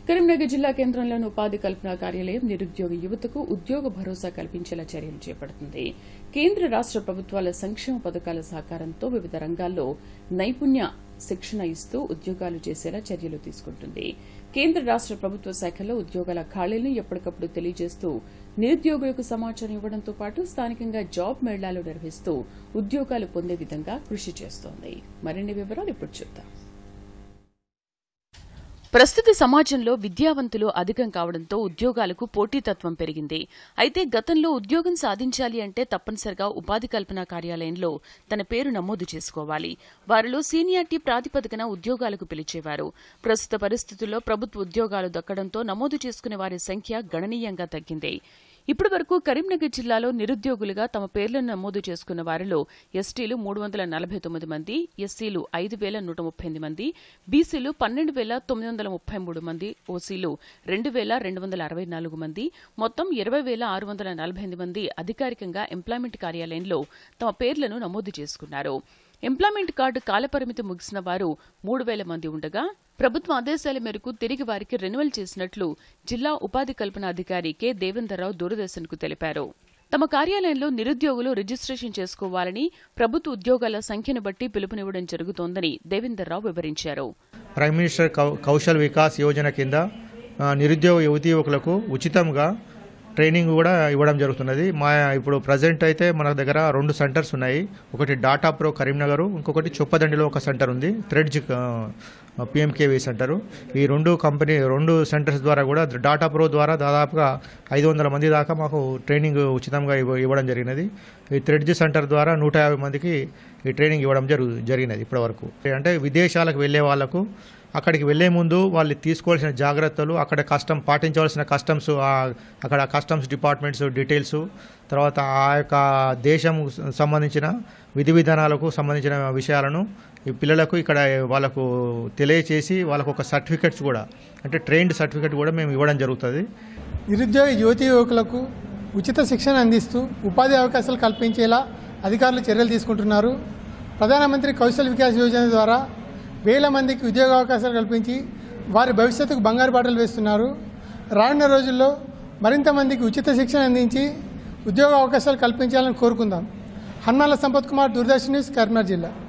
కరీంనగర్ జిల్లా కేంద్రంలోని ఉపాధి కల్పన కార్యాలయం నిరుద్యోగ యువతకు ఉద్యోగ భరోసా కల్పించేలా చర్యలు చేపడుతుంది కేంద్ర రాష్ట ప్రభుత్వాల సంక్షేమ పథకాల సహకారంతో వివిధ రంగాల్లో నైపుణ్య శిక్షణ ఇస్తూ ఉద్యోగాలు చేసేలా చర్యలు తీసుకుంటుంది కేంద్ర రాష్ట ప్రభుత్వ శాఖల్లో ఉద్యోగాల ఖాళీలను ఎప్పటికప్పుడు తెలియజేస్తూ నిరుద్యోగులకు సమాచారం ఇవ్వడంతో పాటు స్థానికంగా జాబ్ మేళాలు నిర్వహిస్తూ ఉద్యోగాలు పొందే విధంగా కృషి చేస్తోంది మరిన్ని వివరాలు ఇప్పుడు చూద్దాం ప్రస్తుత సమాజంలో విద్యావంతులు అధికం కావడంతో ఉద్యోగాలకు పోటీతత్వం పెరిగింది అయితే గతంలో ఉద్యోగం సాధించాలి అంటే తప్పనిసరిగా ఉపాధి కల్పన కార్యాలయంలో తన పేరు నమోదు చేసుకోవాలి వారిలో సీనియారిటీ ప్రాతిపదికన ఉద్యోగాలకు పిలిచేవారు ప్రస్తుత పరిస్థితుల్లో ప్రభుత్వ ఉద్యోగాలు దక్కడంతో నమోదు చేసుకునే వారి సంఖ్య గణనీయంగా తగ్గింది ఇప్పటి వరకు కరీంనగర్ జిల్లాలో నిరుద్యోగులుగా తమ పేర్లను నమోదు చేసుకున్న వారిలో ఎస్టీలు మూడు వందల నలభై తొమ్మిది మంది ఎస్సీలు ఐదు వేల నూట ముప్పై ఎనిమిది మంది బీసీలు పన్నెండు వేల తొమ్మిది వందల ముప్పై మూడు మంది ఓసీలు రెండు వేల రెండు వందల అరవై నాలుగు మంది మొత్తం ఇరవై వేల ఆరు వందల నలభై ఎనిమిది మంది అధికారికంగా ఎంప్లాయ్మెంట్ కార్యాలయంలో తమ పేర్లను నమోదు చేసుకున్నారు ఎంప్లాయ్మెంట్ కార్డు కాలపరిమితి ముగిసిన వారు మూడు వేల మంది ఉండగా ప్రభుత్వ ఆదేశాల మేరకు తిరిగి వారికి రెన్యువల్ చేసినట్లు జిల్లా ఉపాధి కల్పన అధికారి కె దేవేందర్రావు దూరదర్శన్కు తెలిపారు తమ కార్యాలయంలో నిరుద్యోగులు రిజిస్ట్రేషన్ చేసుకోవాలని ప్రభుత్వ ఉద్యోగాల సంఖ్యను బట్టి పిలుపునివ్వడం జరుగుతోందని దేవేందర్రావు వివరించారు prime minister cow- Kaushal Vikas Yojana కింద ఆ, నిరుద్యోగ యువతీ యువకులకు ఉచితంగా ట్రైనింగ్ కూడా ఇవ్వడం జరుగుతున్నది మా ఇప్పుడు ప్రజెంట్ అయితే మన దగ్గర రెండు సెంటర్స్ ఉన్నాయి ఒకటి డాటా ప్రో కరీంనగర్ ఇంకొకటి చొప్పదండిలో ఒక సెంటర్ ఉంది థ్రెడ్జ్ పిఎంకేవీ సెంటరు ఈ రెండు కంపెనీ రెండు సెంటర్స్ ద్వారా కూడా డాటా ప్రో ద్వారా దాదాపుగా ఐదు వందల మంది దాకా మాకు ట్రైనింగ్ ఉచితంగా ఇవ్వ- ఇవ్వడం జరిగినది ఈ థ్రెడ్జ్ సెంటర్ ద్వారా నూట యాభై మందికి ఈ ట్రైనింగ్ ఇవ్వడం జరుగు జరిగినది ఇప్పటివరకు అంటే విదేశాలకు వెళ్ళే వాళ్ళకు అక్కడికి వెళ్లే ముందు వాళ్ళు తీసుకోవాల్సిన జాగ్రత్తలు అక్కడ కస్టమ్ పాటించవలసిన కస్టమ్స్ అక్కడ కస్టమ్స్ డిపార్ట్మెంట్స్ డీటెయిల్స్ తర్వాత ఆ యొక్క దేశం సంబంధించిన విధి విధానాలకు సంబంధించిన విషయాలను ఈ పిల్లలకు ఇక్కడ వాళ్ళకు తెలియచేసి వాళ్ళకు ఒక సర్టిఫికెట్స్ కూడా అంటే ట్రైన్డ్ సర్టిఫికెట్ కూడా మేము ఇవ్వడం జరుగుతుంది నిరుద్యోగ యువతీ యువకులకు ఉచిత శిక్షణ అందిస్తూ ఉపాధి అవకాశాలు కల్పించేలా అధికారులు చర్యలు తీసుకుంటున్నారు ప్రధానమంత్రి కౌశల్ వికాస్ యోజన ద్వారా వేల మందికి ఉద్యోగ అవకాశాలు కల్పించి వారి భవిష్యత్తుకు బంగారు బాటలు వేస్తున్నారు రానున్న రోజుల్లో మరింత మందికి ఉచిత శిక్షణ అందించి ఉద్యోగ అవకాశాలు కల్పించాలని కోరుకుందాం హన్నాల సంపత్ కుమార్ దూరదర్శన్ న్యూస్ కరీంనగర్ జిల్లా